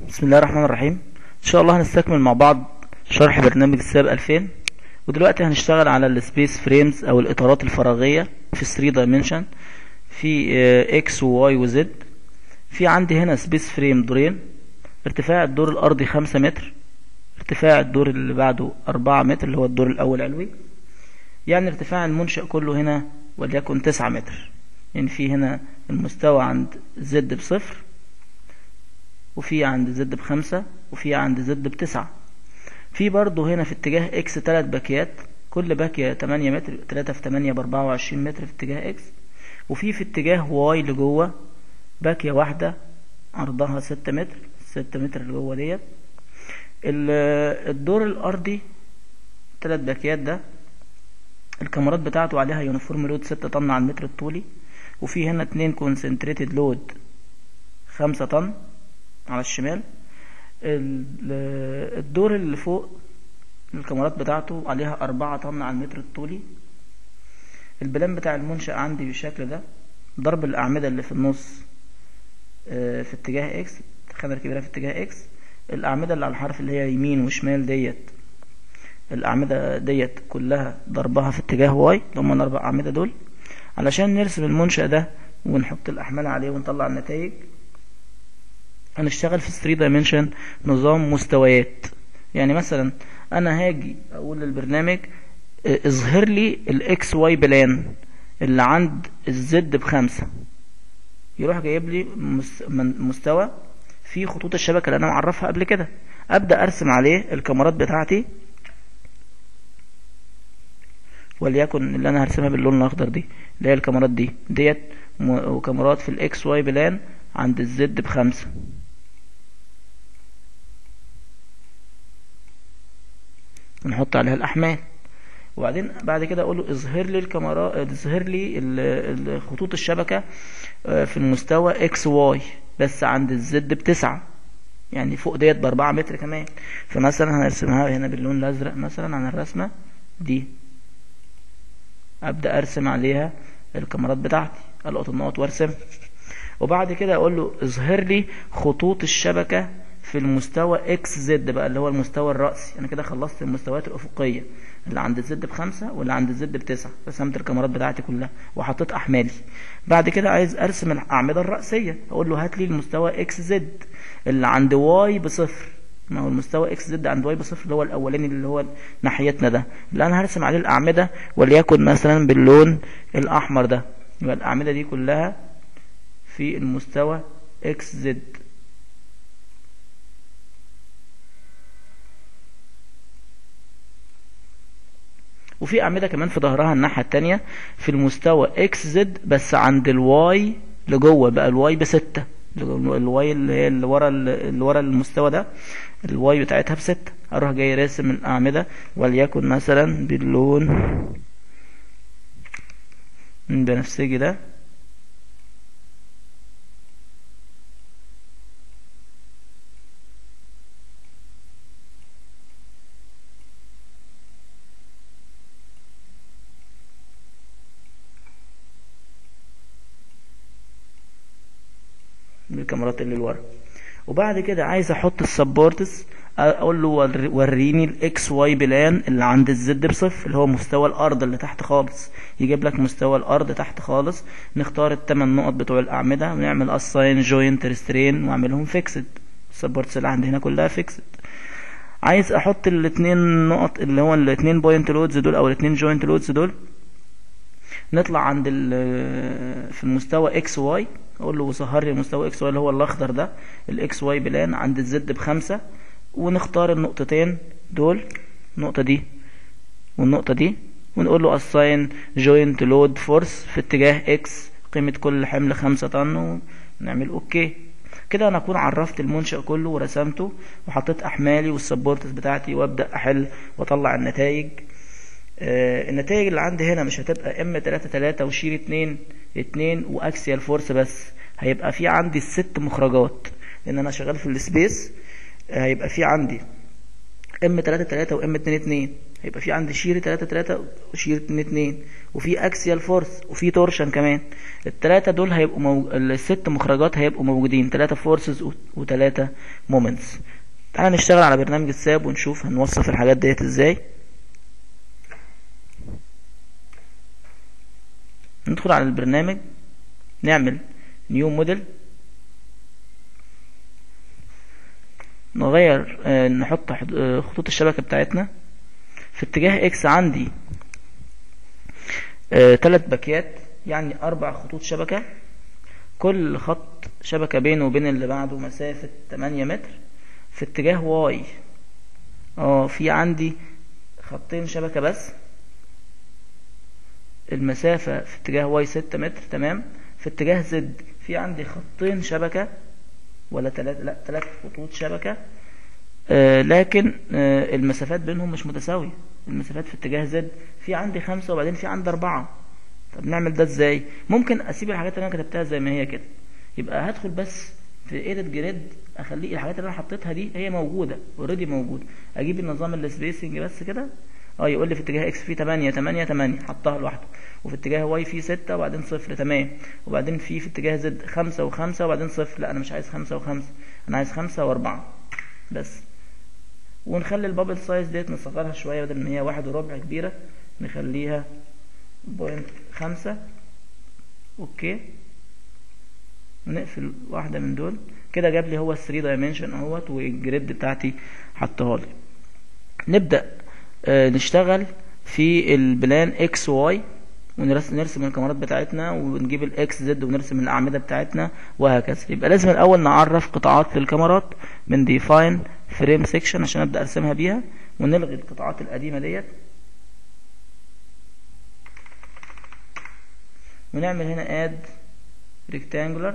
بسم الله الرحمن الرحيم ان شاء الله هنستكمل مع بعض شرح برنامج الساب 2000 ودلوقتي هنشتغل على السبيس فريمز او الاطارات الفراغيه في 3 دايمنشن في اكس وواي وزد في عندي هنا سبيس فريم دورين ارتفاع الدور الارضي 5 متر ارتفاع الدور اللي بعده 4 متر اللي هو الدور الاول علوي يعني ارتفاع المنشأ كله هنا وليكن 9 متر يعني في هنا المستوى عند زد بصفر وفي عند زد بخمسة وفي عند زد بتسعة في برضه هنا في اتجاه اكس تلات باكيات كل باكية تمانية متر تلاتة في تمانية بأربعة وعشرين متر في اتجاه اكس وفي في اتجاه واي لجوه باكية واحدة عرضها ستة متر ستة متر اللي جوه ديت الدور الأرضي تلات باكيات ده الكاميرات بتاعته عليها يونيفورم لود ستة طن على المتر الطولي وفي هنا اتنين كونسنتريتد لود خمسة طن على الشمال الدور اللي فوق الكاميرات بتاعته عليها أربعة طن على المتر الطولي البلان بتاع المنشأ عندي بالشكل ده ضرب الأعمدة اللي في النص في اتجاه اكس الخانة الكبيرة في اتجاه اكس الأعمدة اللي على الحرف اللي هي يمين وشمال ديت الأعمدة ديت كلها ضربها في اتجاه واي اللي هما الأربع أعمدة دول علشان نرسم المنشأ ده ونحط الأحمال عليه ونطلع النتائج هنشتغل في 3 دايمنشن نظام مستويات يعني مثلا انا هاجي اقول للبرنامج اظهر لي الاكس واي بلان اللي عند الزد بخمسة يروح جايب لي مستوى في خطوط الشبكة اللي انا معرفها قبل كده ابدأ ارسم عليه الكاميرات بتاعتي وليكن اللي انا هرسمها باللون الاخضر دي اللي هي الكاميرات دي ديت وكاميرات في الاكس واي بلان عند الزد بخمسة ونحط عليها الأحمال وبعدين بعد كده أقول له اظهر لي الكاميرا اظهر لي خطوط الشبكة في المستوى اكس واي بس عند الزد بتسعة يعني فوق ديت بأربعة متر كمان فمثلا هنرسمها هنا باللون الأزرق مثلا عن الرسمة دي أبدأ أرسم عليها الكاميرات بتاعتي ألقط النقط وأرسمها وبعد كده اقول له اظهر لي خطوط الشبكة في المستوى اكس زد بقى اللي هو المستوى الرأسي انا كده خلصت المستويات الافقية اللي عند الزد بخمسة واللي عند الزد بتسعة رسمت الكاميرات بتاعتي كلها وحطيت احمالي بعد كده عايز ارسم الاعمدة الرأسية اقول له هات لي المستوى اكس زد اللي عند واي بصفر ما هو المستوى اكس زد عند واي بصفر اللي هو الاولاني اللي هو ناحيتنا ده اللي انا هرسم عليه الاعمدة وليكن مثلا باللون الاحمر ده يبقى الاعمدة دي كلها في المستوى اكس زد وفي أعمدة كمان في ظهرها الناحية التانية في المستوى اكس زد بس عند الواي لجوه بقى الواي بستة الواي اللي هي اللي ورا اللي ورا المستوى ده الواي بتاعتها بستة اروح جاي راسم الأعمدة وليكن مثلا باللون البنفسجي ده بالكاميرات اللي لورا وبعد كده عايز احط السبورتس اقول له وريني الاكس واي بلان اللي عند الزد بصفر اللي هو مستوى الارض اللي تحت خالص يجيب لك مستوى الارض تحت خالص نختار الثمان نقط بتوع الاعمده ونعمل اساين جوينت ريسترين واعملهم فيكسد السبورتس اللي عندي هنا كلها فيكسد عايز احط الاثنين نقط اللي هو الاثنين بوينت لودز دول او الاثنين جوينت لودز دول نطلع عند في المستوى اكس واي اقول له ظهر لي مستوى اكس واي اللي هو الاخضر ده الاكس واي بلان عند الزد بخمسة ونختار النقطتين دول النقطة دي والنقطة دي ونقول له assign joint load force في اتجاه اكس قيمة كل حمل خمسة طن ونعمل اوكي كده انا اكون عرفت المنشأ كله ورسمته وحطيت احمالي والسبورتس بتاعتي وابدأ احل واطلع النتائج آه النتائج اللي عندي هنا مش هتبقى ام 3 3 وشيل 2 2 واكسيال فورس بس هيبقى في عندي الست مخرجات لان انا شغال في السبيس آه هيبقى في عندي ام 3 3 وام 2 2 هيبقى في عندي شير 3 3 وشير 2 2 وفي اكسيال فورس وفي تورشن كمان الثلاثه دول هيبقوا مو... الست مخرجات هيبقوا موجودين ثلاثه فورسز وثلاثه مومنتس تعال نشتغل على برنامج الساب ونشوف هنوصف الحاجات ديت ازاي ندخل على البرنامج نعمل نيو موديل نغير آه، نحط آه، خطوط الشبكة بتاعتنا في اتجاه اكس عندي ثلاث آه، باكيات يعني اربع خطوط شبكة كل خط شبكة بينه وبين اللي بعده مسافة 8 متر في اتجاه واي اه في عندي خطين شبكة بس المسافة في اتجاه واي 6 متر تمام في اتجاه زد في عندي خطين شبكة ولا ثلاث لا ثلاث خطوط شبكة آه لكن آه المسافات بينهم مش متساوية المسافات في اتجاه زد في عندي خمسة وبعدين في عندي أربعة طب نعمل ده ازاي ممكن اسيب الحاجات اللي انا كتبتها زي ما هي كده يبقى هدخل بس في ايديت جريد اخليه الحاجات اللي انا حطيتها دي هي موجوده اوريدي موجوده اجيب النظام السبيسنج بس كده اه يقول لي في اتجاه اكس في 8 8 8 حطها لوحده وفي اتجاه واي في 6 وبعدين صفر تمام وبعدين في في اتجاه زد 5 و5 وبعدين صفر لا انا مش عايز 5 و5 انا عايز 5 و4 بس ونخلي البابل سايز ديت نصغرها شويه بدل ما هي واحد وربع كبيره نخليها بوينت خمسة اوكي ونقفل واحدة من دول كده جاب لي هو 3 دايمنشن اهوت والجريد بتاعتي حطها لي نبدأ آه نشتغل في البلان اكس واي ونرسم الكاميرات بتاعتنا ونجيب الاكس زد ونرسم الاعمده بتاعتنا وهكذا يبقى لازم الاول نعرف قطاعات للكاميرات من ديفاين فريم سيكشن عشان ابدا ارسمها بيها ونلغي القطاعات القديمه ديت ونعمل هنا add rectangular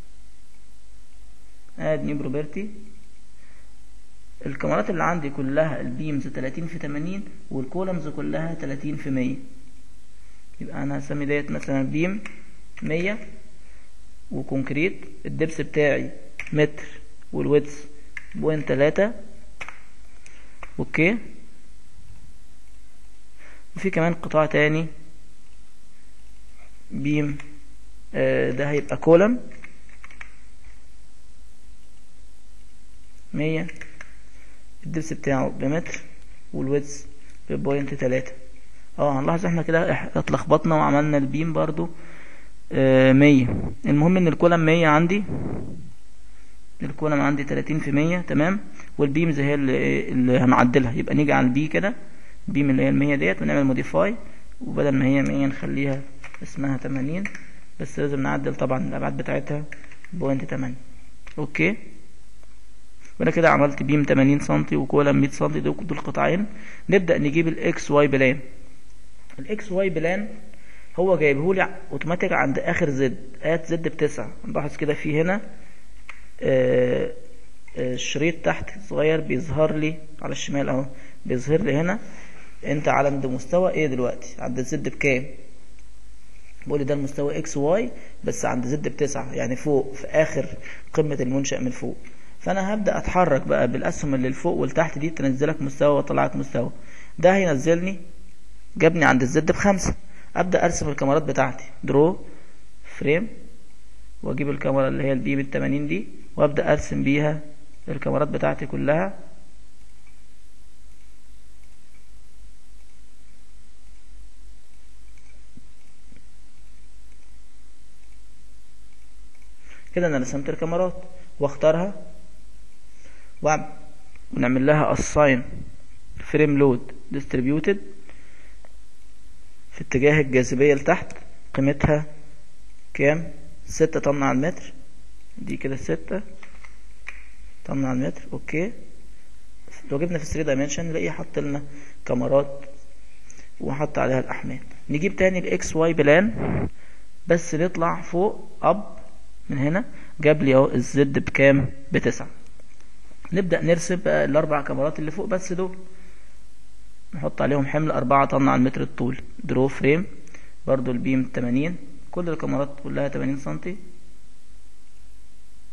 add new property الكاميرات اللي عندي كلها البيمز 30 في 80 والكولمز كلها 30 في 100 يبقى انا هسمي ديت مثلا بيم 100 وكونكريت الدبس بتاعي متر والويدث بوينت 3 اوكي وفي كمان قطاع تاني بيم آه ده هيبقى كولم مية الدبس بتاعه بمتر والويدز ببوينت تلاتة اه هنلاحظ احنا كده اتلخبطنا وعملنا البيم برضو آه مية المهم ان الكولم مية عندي الكولم عندي تلاتين في مية تمام والبيمز هي اللي, اللي هنعدلها يبقى نيجي على البي كده البيم اللي هي المية ديت ونعمل موديفاي وبدل ما هي مية نخليها اسمها تمانين بس لازم نعدل طبعا الابعاد بتاعتها بوينت تمانية اوكي وانا كده عملت بيم 80 سنتي وكولم 100 سنتي دول دول قطعين نبدا نجيب الاكس واي بلان الاكس واي بلان هو جايبه لي اوتوماتيك عند اخر زد ات زد بتسعة نلاحظ كده في هنا آه آه شريط تحت صغير بيظهر لي على الشمال اهو بيظهر لي هنا انت على عند مستوى ايه دلوقتي عند الزد بكام بقول ده المستوى اكس واي بس عند زد بتسعة يعني فوق في اخر قمة المنشأ من فوق فانا هبدأ اتحرك بقى بالاسهم اللي لفوق والتحت دي تنزلك مستوى وطلعك مستوى ده هينزلني جابني عند الزد بخمسة ابدأ ارسم الكاميرات بتاعتي درو فريم واجيب الكاميرا اللي هي البي بالتمانين دي وابدأ ارسم بيها الكاميرات بتاعتي كلها كده انا رسمت الكاميرات واختارها ونعمل لها assign frame load distributed في اتجاه الجاذبية لتحت قيمتها كام ستة طن على المتر دي كده ستة طن على المتر اوكي لو جبنا في 3 دايمنشن نلاقيه حط لنا كاميرات وحط عليها الاحمال نجيب تاني الاكس واي بلان بس نطلع فوق اب من هنا جاب لي اهو الزد بكام بتسعة نبدأ نرسم بقى الأربع كاميرات اللي فوق بس دول نحط عليهم حمل أربعة طن على المتر الطول درو فريم برضو البيم تمانين كل الكاميرات كلها تمانين سنتي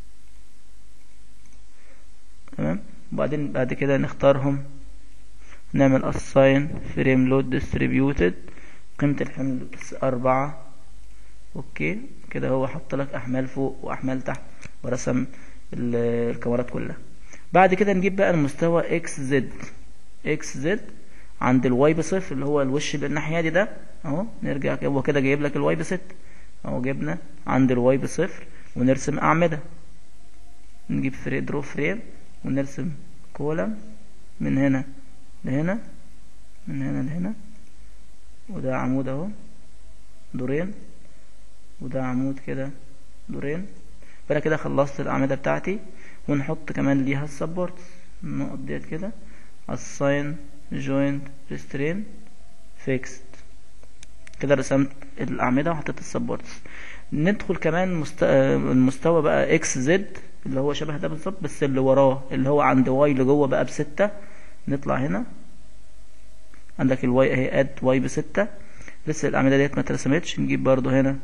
تمام وبعدين بعد كده نختارهم نعمل assign frame load distributed قيمة الحمل أربعة اوكي كده هو حط لك احمال فوق واحمال تحت ورسم الكاميرات كلها بعد كده نجيب بقى المستوى اكس زد اكس زد عند الواي بصفر اللي هو الوش اللي الناحيه دي ده اهو نرجع هو كده جايب لك الواي بست اهو جبنا عند الواي بصفر ونرسم اعمده نجيب فري درو فريم ونرسم كولم من هنا لهنا من هنا لهنا وده عمود اهو دورين وده عمود كده دورين فانا كده خلصت الاعمده بتاعتي ونحط كمان ليها السبورت النقط ديت كده assign joint restrain fixed كده رسمت الاعمده وحطيت السبورتس ندخل كمان مست... المستوى بقى اكس زد اللي هو شبه ده بالظبط بس اللي وراه اللي هو عند واي اللي جوه بقى بستة نطلع هنا عندك الواي اهي اد واي بستة لسه الاعمده ديت ما اترسمتش نجيب برضو هنا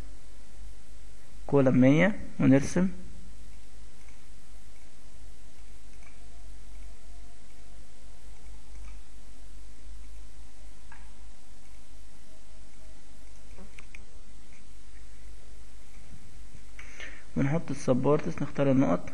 كولم مية ونرسم ونحط السبورتس نختار النقط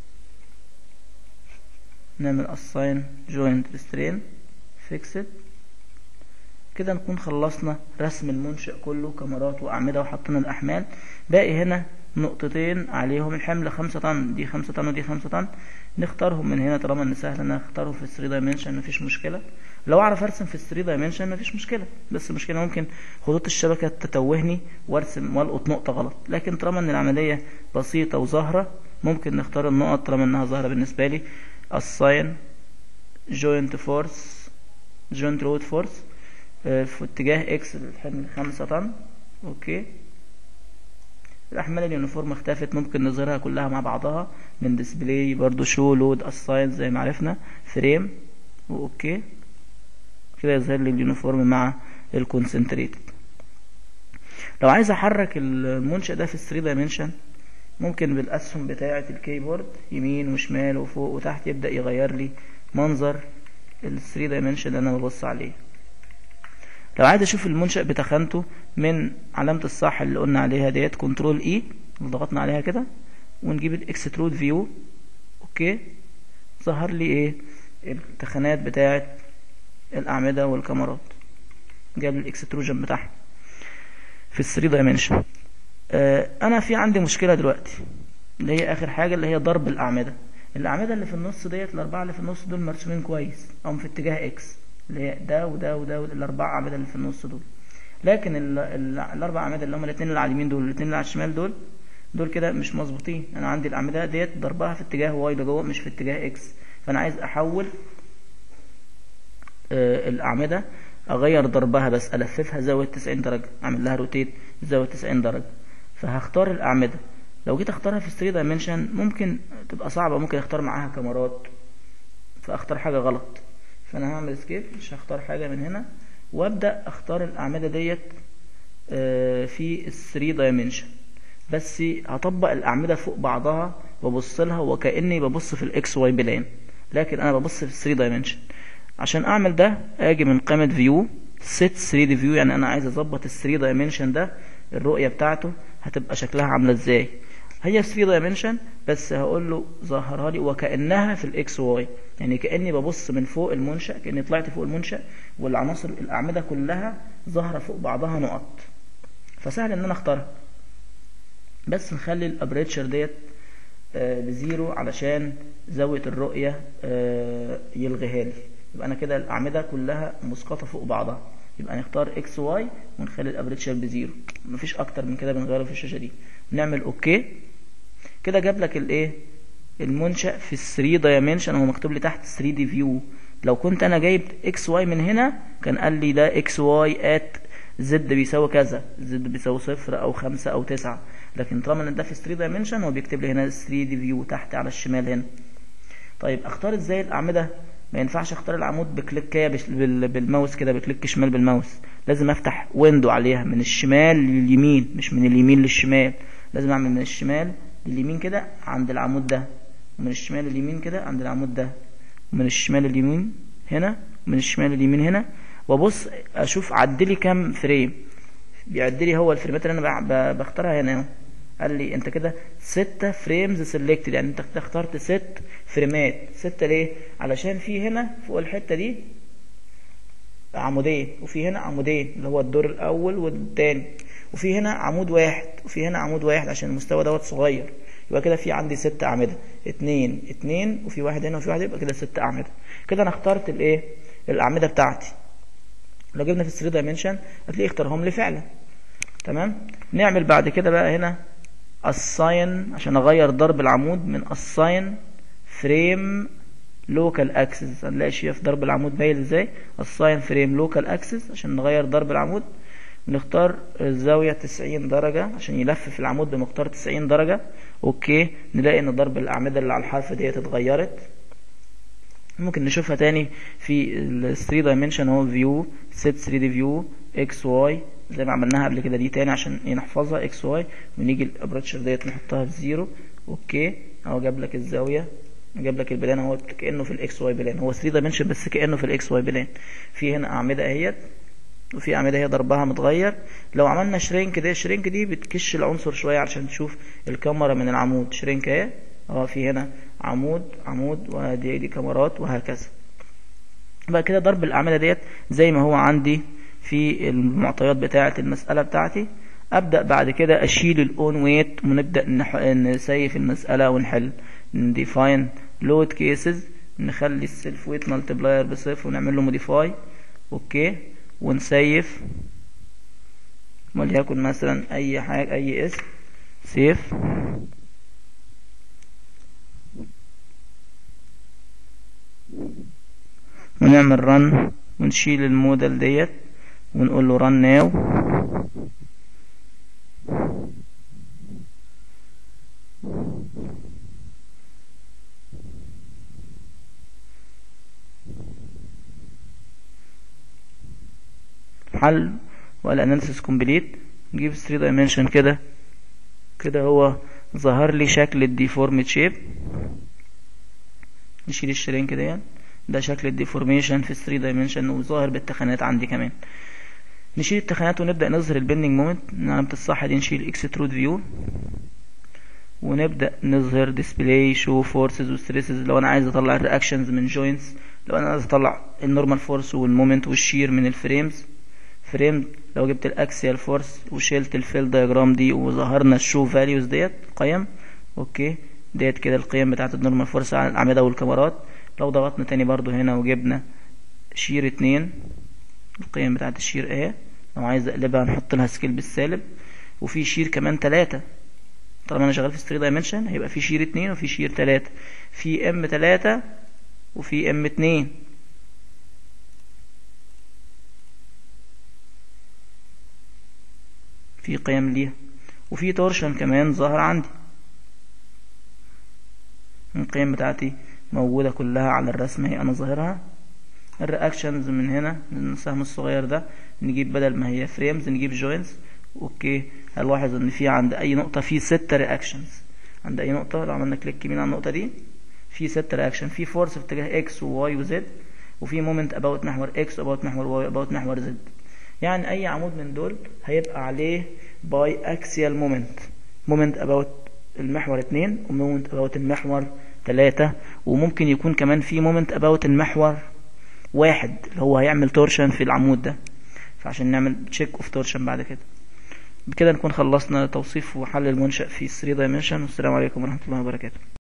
نعمل assign joint restrain fixed كده نكون خلصنا رسم المنشأ كله كاميرات وأعمدة وحطينا الأحمال باقي هنا نقطتين عليهم الحمل خمسة طن دي خمسة طن ودي خمسة طن نختارهم من هنا طالما ان سهل ان انا اختارهم في 3 دايمنشن مفيش مشكلة لو اعرف ارسم في 3 دايمنشن مفيش مشكلة بس المشكلة ممكن خطوط الشبكة تتوهني وارسم والقط نقطة غلط لكن طالما ان العملية بسيطة وظاهرة ممكن نختار النقط طالما انها ظاهرة بالنسبة لي assign joint force joint load force في اتجاه اكس الحمل خمسة طن اوكي الاحمال اليونيفورم اختفت ممكن نظهرها كلها مع بعضها من ديسبلاي برضو شو لود اساين زي ما عرفنا فريم واوكي كده يظهر لي اليونيفورم مع الكونسنتريتد لو عايز احرك المنشأ ده في 3 دايمنشن ممكن بالاسهم بتاعة الكيبورد يمين وشمال وفوق وتحت يبدأ يغير لي منظر ال 3 دايمنشن اللي انا ببص عليه لو عايز اشوف المنشأ بتخانته من علامة الصح اللي قلنا عليها ديت كنترول اي اللي ضغطنا عليها كده ونجيب الاكسترود فيو اوكي ظهر لي ايه التخانات بتاعة الاعمدة والكاميرات جاب لي الاكستروجن بتاعها في الثري دايمنشن آه انا في عندي مشكلة دلوقتي اللي هي اخر حاجة اللي هي ضرب الاعمدة الاعمدة اللي في النص ديت الاربعة اللي في النص دول مرسومين كويس او في اتجاه اكس اللي هي ده وده وده الاربع اعمده اللي في النص دول لكن ال ال الاربع اعمده اللي هم الاثنين اللي على اليمين دول والاثنين اللي على الشمال دول دول كده مش مظبوطين انا عندي الاعمده ديت ضربها في اتجاه واي لجوه مش في اتجاه اكس فانا عايز احول آه الاعمده اغير ضربها بس الففها زاويه 90 درجه اعمل لها روتيت زاويه 90 درجه فهختار الاعمده لو جيت اختارها في 3 دايمنشن ممكن تبقى صعبه ممكن اختار معاها كاميرات فاختار حاجه غلط فانا هعمل سكيب مش هختار حاجة من هنا وابدأ اختار الاعمدة ديت في ال 3 دايمنشن بس هطبق الاعمدة فوق بعضها وابص لها وكأني ببص في الاكس واي بلان لكن انا ببص في ال 3 دايمنشن عشان اعمل ده اجي من قائمة فيو set 3 دي فيو يعني انا عايز اظبط ال 3 دايمنشن ده الرؤية بتاعته هتبقى شكلها عاملة ازاي هي 3 دايمنشن بس هقول له ظهرها لي وكأنها في الاكس واي يعني كأني ببص من فوق المنشأ كأني طلعت فوق المنشأ والعناصر الأعمدة كلها ظاهرة فوق بعضها نقط فسهل ان انا اختارها بس نخلي الابريتشر ديت آه بزيرو علشان زاوية الرؤية آه يلغيها لي يبقى انا كده الاعمدة كلها مسقطة فوق بعضها يبقى نختار اكس واي ونخلي الابريتشر بزيرو مفيش اكتر من كده بنغيره في الشاشة دي نعمل اوكي كده جاب لك الايه المنشأ في ال 3 دايمنشن هو مكتوب لي تحت 3 دي فيو لو كنت انا جايب اكس واي من هنا كان قال لي ده اكس واي ات زد بيساوي كذا زد بيساوي صفر او خمسة او تسعة لكن طالما ان ده في 3 دايمنشن هو بيكتب لي هنا 3 دي فيو تحت على الشمال هنا طيب اختار ازاي الاعمدة ما ينفعش اختار العمود بكليكايه بالماوس كده بكليك شمال بالماوس لازم افتح ويندو عليها من الشمال لليمين مش من اليمين للشمال لازم اعمل من الشمال لليمين كده عند العمود ده ومن الشمال لليمين كده عند العمود ده ومن الشمال لليمين هنا من الشمال لليمين هنا وابص اشوف عدلي كام فريم بيعدلي هو الفريمات اللي انا ب- بختارها هنا اهو قال لي انت كده ستة فريمز سيلكتد يعني انت كده اخترت ست فريمات ستة ليه علشان في هنا فوق الحتة دي عمودين وفي هنا عمودين اللي هو الدور الاول والتاني وفي هنا عمود واحد وفي هنا عمود واحد عشان المستوى دوت صغير يبقى كده في عندي ست اعمده اتنين اتنين وفي واحد هنا وفي واحد يبقى كده ست اعمده كده انا اخترت الايه الاعمده بتاعتي لو جبنا في 3 دايمنشن هتلاقيه اختارهم لي فعلا تمام نعمل بعد كده بقى هنا assign عشان اغير ضرب العمود من assign frame local axis هنلاقي شيء في ضرب العمود باين ازاي assign frame local axis عشان نغير ضرب العمود نختار الزاوية 90 درجة عشان يلفف العمود بمقدار 90 درجة اوكي نلاقي ان ضرب الاعمدة اللي على الحرف ديت اتغيرت ممكن نشوفها تاني في ال 3 dimension هو view set 3 d view x y زي ما عملناها قبل كده دي تاني عشان ايه نحفظها x y ونيجي الابراتشر ديت نحطها في زيرو اوكي اهو جاب لك الزاوية جاب لك البلان اهو كانه في الاكس واي بلان هو 3 dimension بس كانه في الاكس واي بلان في هنا اعمدة اهيت وفي اعمدة هي ضربها متغير لو عملنا شرينك دي شرينك دي بتكش العنصر شوية علشان تشوف الكاميرا من العمود شرينك اهي اه في هنا عمود عمود ودي دي كاميرات وهكذا بقى كده ضرب الأعمدة ديت زي ما هو عندي في المعطيات بتاعة المسألة بتاعتي أبدأ بعد كده أشيل الأون ويت ونبدأ نح... نسيف المسألة ونحل نديفاين لود كيسز نخلي السيلف ويت مالتبلاير بصفر ونعمل له موديفاي اوكي ونسيف وليكن مثلا اي حاجة اي اسم سيف ونعمل رن ونشيل الموديل ديت ونقول له رن ناو حل والاناليسيس كومبليت نجيب 3 دايمنشن كده كده هو ظهر لي شكل الديفورمد شيب نشيل الشرينك ديت ده شكل الديفورميشن في 3 دايمنشن وظاهر بالتخانات عندي كمان نشيل التخانات ونبدأ نظهر البندنج مومنت علامة الصح دي نشيل اكسترود فيو ونبدأ نظهر ديسبلاي شو فورسز وستريسز لو انا عايز اطلع الرياكشنز من جوينتس لو انا عايز اطلع النورمال فورس والمومنت والشير من الفريمز فريم لو جبت الاكسيال فورس وشلت الفيل دايجرام دي وظهرنا الشو فاليوز ديت قيم اوكي ديت كده القيم بتاعت النورمال فورس على الاعمده والكاميرات لو ضغطنا تاني برضو هنا وجبنا شير اتنين القيم بتاعت الشير اهي لو عايز اقلبها نحط لها سكيل بالسالب وفي شير كمان تلاتة طالما انا شغال في 3 دايمنشن هيبقى في شير اتنين وفي شير تلاتة في ام تلاتة وفي ام اتنين في قيم ليها وفي تورشن كمان ظهر عندي القيم بتاعتي موجودة كلها على الرسمة هي انا ظاهرها الرياكشنز من هنا من السهم الصغير ده نجيب بدل ما هي فريمز نجيب جوينتس اوكي هنلاحظ ان في عند اي نقطة في ستة رياكشنز عند اي نقطة لو عملنا كليك يمين على النقطة دي في ستة رياكشن في فورس في اتجاه اكس وواي وزد وفي مومنت اباوت محور اكس واباوت محور واي واباوت محور زد يعني اي عمود من دول هيبقى عليه باي اكسيال مومنت مومنت اباوت المحور اتنين ومومنت اباوت المحور تلاتة وممكن يكون كمان في مومنت اباوت المحور واحد اللي هو هيعمل تورشن في العمود ده فعشان نعمل تشيك اوف تورشن بعد كده بكده نكون خلصنا توصيف وحل المنشأ في 3 دايمنشن والسلام عليكم ورحمة الله وبركاته